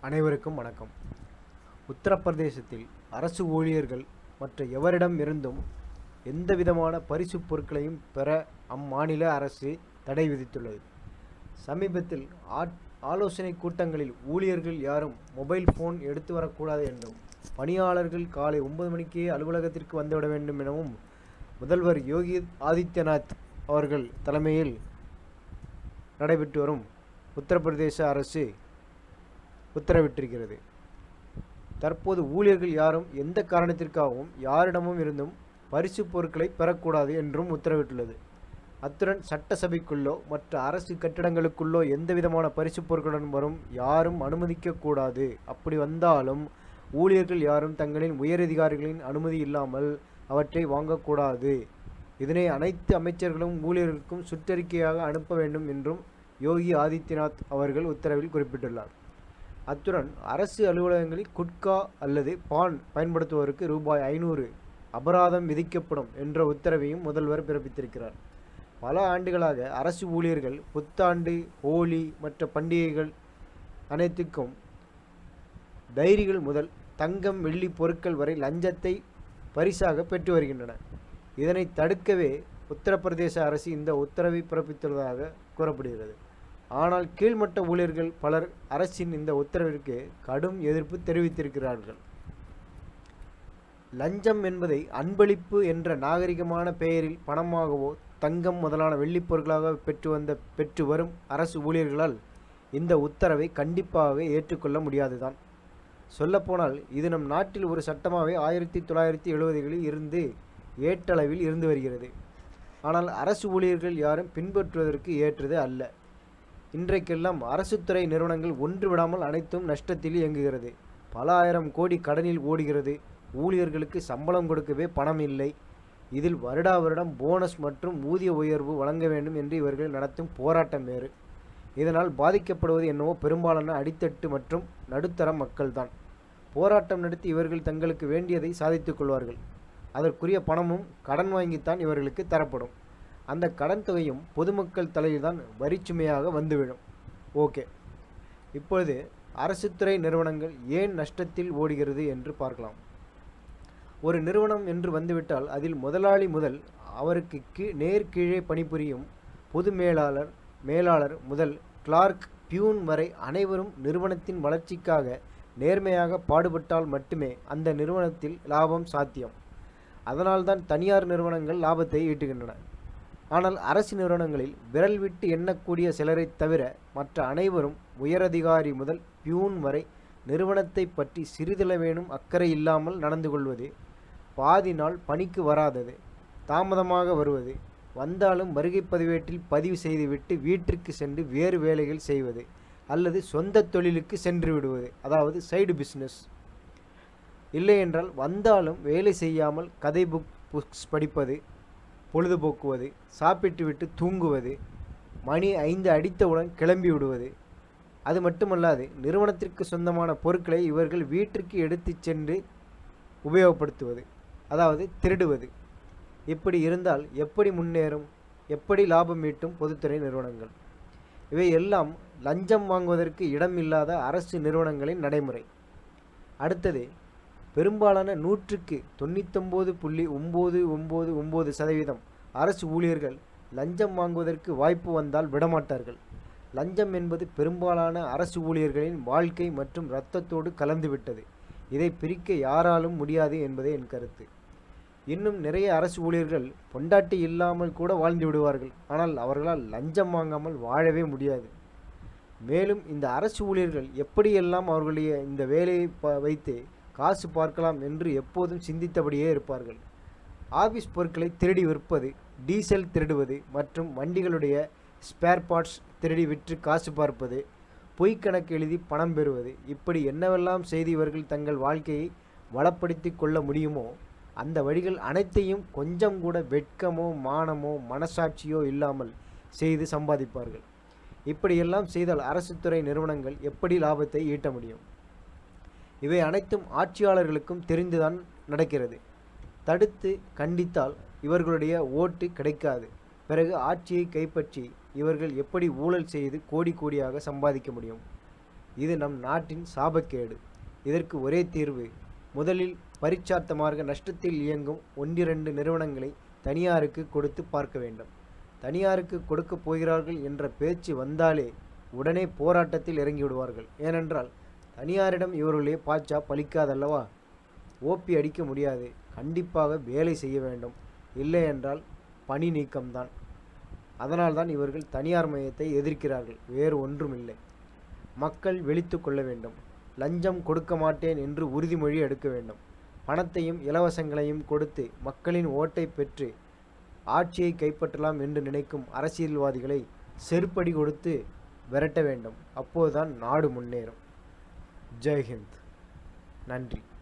அனைவருக்கும் வணக்கம் உத்தரப்பிரதேசத்தில் அரசு ஊழியர்கள் மற்ற எவரிடம் இருந்தும் எந்தவிதமான பரிசுப் பொருட்களையும் பெற அம்மாநில அரசு தடை விதித்துள்ளது சமீபத்தில் ஆட் ஆலோசனை கூட்டங்களில் ஊழியர்கள் யாரும் மொபைல் ஃபோன் எடுத்து வரக்கூடாது என்றும் பணியாளர்கள் காலை ஒன்பது மணிக்கே அலுவலகத்திற்கு வந்துவிட வேண்டும் எனவும் முதல்வர் யோகி ஆதித்யநாத் அவர்கள் தலைமையில் நடைபெற்று வரும் உத்தரப்பிரதேச அரசு உத்தரவிட்டிருக்கிறது தற்போது ஊழியர்கள் யாரும் எந்த காரணத்திற்காகவும் யாரிடமும் இருந்தும் பரிசு பொருட்களை பெறக்கூடாது என்றும் உத்தரவிட்டுள்ளது அத்துடன் சட்டசபைக்குள்ளோ மற்ற அரசு கட்டிடங்களுக்குள்ளோ எந்தவிதமான பரிசு பொருட்களுடன் வரும் யாரும் அனுமதிக்கக்கூடாது அப்படி வந்தாலும் ஊழியர்கள் யாரும் தங்களின் உயரதிகாரிகளின் அனுமதி இல்லாமல் அவற்றை வாங்கக்கூடாது இதனை அனைத்து அமைச்சர்களும் ஊழியர்களுக்கும் சுற்றறிக்கையாக அனுப்ப வேண்டும் என்றும் யோகி ஆதித்யநாத் அவர்கள் உத்தரவில் குறிப்பிட்டுள்ளார் அத்துடன் அரசு அலுவலகங்களில் குட்கா அல்லது பான் பயன்படுத்துவோருக்கு ரூபாய் ஐநூறு அபராதம் விதிக்கப்படும் என்ற உத்தரவையும் முதல்வர் பிறப்பித்திருக்கிறார் பல ஆண்டுகளாக அரசு ஊழியர்கள் புத்தாண்டு ஹோலி மற்ற பண்டிகைகள் அனைத்துக்கும் டைரிகள் முதல் தங்கம் வெள்ளி பொருட்கள் வரை லஞ்சத்தை பரிசாக பெற்று வருகின்றன இதனை தடுக்கவே உத்தரப்பிரதேச அரசு இந்த உத்தரவை பிறப்பித்துள்ளதாக கூறப்படுகிறது ஆனால் கீழ்மட்ட ஊழியர்கள் பலர் அரசின் இந்த உத்தரவிற்கு கடும் எதிர்ப்பு தெரிவித்திருக்கிறார்கள் லஞ்சம் என்பதை அன்பளிப்பு என்ற நாகரிகமான பெயரில் பணமாகவோ தங்கம் முதலான வெள்ளிப் பொருட்களாக பெற்று வந்த பெற்று வரும் அரசு ஊழியர்களால் இந்த உத்தரவை கண்டிப்பாக ஏற்றுக்கொள்ள முடியாதுதான் சொல்லப்போனால் இது நம் நாட்டில் ஒரு சட்டமாகவே ஆயிரத்தி தொள்ளாயிரத்தி எழுபதுகளில் இருந்து ஏற்றளவில் இருந்து வருகிறது ஆனால் அரசு ஊழியர்கள் யாரும் பின்பற்றுவதற்கு ஏற்றது அல்ல இன்றைக்கெல்லாம் அரசுத்துறை நிறுவனங்கள் ஒன்று விடாமல் அனைத்தும் நஷ்டத்தில் இயங்குகிறது பல ஆயிரம் கோடி கடனில் ஓடுகிறது ஊழியர்களுக்கு சம்பளம் கொடுக்கவே பணம் இல்லை இதில் வருடா வருடம் போனஸ் மற்றும் ஊதிய உயர்வு வழங்க வேண்டும் என்று இவர்கள் நடத்தும் போராட்டம் வேறு இதனால் பாதிக்கப்படுவது என்னவோ பெரும்பாலான அடித்தட்டு மற்றும் நடுத்தர மக்கள்தான் போராட்டம் நடத்தி இவர்கள் தங்களுக்கு வேண்டியதை சாதித்துக் கொள்வார்கள் அதற்குரிய பணமும் கடன் வாங்கித்தான் இவர்களுக்கு தரப்படும் அந்த கடன் தொகையும் பொதுமக்கள் தலையில்தான் வரிச்சுமையாக வந்துவிடும் ஓகே இப்பொழுது அரசுத்துறை நிறுவனங்கள் ஏன் நஷ்டத்தில் ஓடுகிறது என்று பார்க்கலாம் ஒரு நிறுவனம் என்று வந்துவிட்டால் அதில் முதலாளி முதல் அவருக்கு கீ நேர் கீழே பணிபுரியும் பொது மேலாளர் மேலாளர் முதல் கிளார்க் பியூன் வரை அனைவரும் நிறுவனத்தின் வளர்ச்சிக்காக நேர்மையாக பாடுபட்டால் மட்டுமே அந்த நிறுவனத்தில் லாபம் சாத்தியம் அதனால்தான் தனியார் நிறுவனங்கள் லாபத்தை ஈட்டுகின்றன ஆனால் அரசு நிறுவனங்களில் விரல் விட்டு எண்ணக்கூடிய சிலரைத் தவிர மற்ற அனைவரும் உயரதிகாரி முதல் பியூன் வரை நிறுவனத்தை பற்றி சிறிதளவேனும் அக்கறை இல்லாமல் நடந்து கொள்வது பாதி நாள் பணிக்கு வராதது தாமதமாக வருவது வந்தாலும் வருகை பதிவேட்டில் பதிவு செய்துவிட்டு வீட்டிற்கு சென்று வேறு வேலைகள் செய்வது அல்லது சொந்த தொழிலுக்கு சென்று விடுவது அதாவது சைடு பிஸ்னஸ் இல்லையென்றால் வந்தாலும் வேலை செய்யாமல் கதை புக் புக்ஸ் படிப்பது பொழுதுபோக்குவது சாப்பிட்டுவிட்டு தூங்குவது மணி ஐந்து அடித்தவுடன் கிளம்பி விடுவது அது மட்டுமல்லாது நிறுவனத்திற்கு சொந்தமான பொருட்களை இவர்கள் வீட்டிற்கு எடுத்துச் சென்று உபயோகப்படுத்துவது அதாவது திருடுவது இப்படி இருந்தால் எப்படி முன்னேறும் எப்படி லாபம் ஈட்டும் பொதுத்துறை நிறுவனங்கள் இவை எல்லாம் லஞ்சம் வாங்குவதற்கு இடம் இல்லாத அரசு நிறுவனங்களின் நடைமுறை அடுத்தது பெரும்பாலான நூற்றுக்கு தொண்ணூத்தொம்பது புள்ளி ஒம்பது ஒம்பது ஒம்பது சதவீதம் அரசு ஊழியர்கள் லஞ்சம் வாங்குவதற்கு வாய்ப்பு வந்தால் விடமாட்டார்கள் லஞ்சம் என்பது பெரும்பாலான அரசு ஊழியர்களின் வாழ்க்கை மற்றும் இரத்தத்தோடு கலந்துவிட்டது இதை பிரிக்க யாராலும் முடியாது என்பதே என் கருத்து இன்னும் நிறைய அரசு ஊழியர்கள் பொண்டாட்டி இல்லாமல் கூட வாழ்ந்து விடுவார்கள் ஆனால் அவர்களால் லஞ்சம் வாங்காமல் வாழவே முடியாது மேலும் இந்த அரசு ஊழியர்கள் எப்படியெல்லாம் அவர்களுடைய இந்த வேலையை ப வைத்து காசு பார்க்கலாம் என்று எப்போதும் சிந்தித்தபடியே இருப்பார்கள் ஆபீஸ் பொருட்களை திருடி விற்பது டீசல் திருடுவது மற்றும் வண்டிகளுடைய ஸ்பேர் பார்ட்ஸ் திருடி விற்று காசு பார்ப்பது பொய் கணக்கு எழுதி பணம் பெறுவது இப்படி என்னவெல்லாம் செய்து இவர்கள் தங்கள் வாழ்க்கையை வளப்படுத்தி கொள்ள முடியுமோ அந்த வழிகள் அனைத்தையும் கொஞ்சம் கூட வெட்கமோ மானமோ மனசாட்சியோ இல்லாமல் செய்து சம்பாதிப்பார்கள் இப்படியெல்லாம் செய்தால் அரசு துறை நிறுவனங்கள் எப்படி லாபத்தை ஈட்ட முடியும் இவை அனைத்தும் ஆட்சியாளர்களுக்கும் தெரிந்துதான் நடக்கிறது தடுத்து கண்டித்தால் இவர்களுடைய ஓட்டு கிடைக்காது பிறகு ஆட்சியை கைப்பற்றி இவர்கள் எப்படி ஊழல் செய்து கோடி கோடியாக சம்பாதிக்க முடியும் இது நம் நாட்டின் சாபக்கேடு இதற்கு ஒரே தீர்வு முதலில் பரிச்சார்த்தமாக நஷ்டத்தில் இயங்கும் ஒன்றிரண்டு நிறுவனங்களை தனியாருக்கு கொடுத்து பார்க்க வேண்டும் தனியாருக்கு கொடுக்கப் போகிறார்கள் என்ற பேச்சு வந்தாலே உடனே போராட்டத்தில் இறங்கி விடுவார்கள் ஏனென்றால் தனியாரிடம் இவர்களுடைய பாச்சா பலிக்காதல்லவா ஓப்பி அடிக்க முடியாது கண்டிப்பாக வேலை செய்ய வேண்டும் இல்லை என்றால் பணி நீக்கம்தான் அதனால்தான் இவர்கள் தனியார் மையத்தை எதிர்க்கிறார்கள் வேறு ஒன்றுமில்லை மக்கள் விழித்து கொள்ள வேண்டும் லஞ்சம் கொடுக்க மாட்டேன் என்று உறுதிமொழி எடுக்க வேண்டும் பணத்தையும் இலவசங்களையும் கொடுத்து மக்களின் ஓட்டை பெற்று ஆட்சியை கைப்பற்றலாம் என்று நினைக்கும் அரசியல்வாதிகளை செருப்படி கொடுத்து விரட்ட வேண்டும் அப்போதுதான் நாடு முன்னேறும் ஜெய்ஹிந்த் நன்றி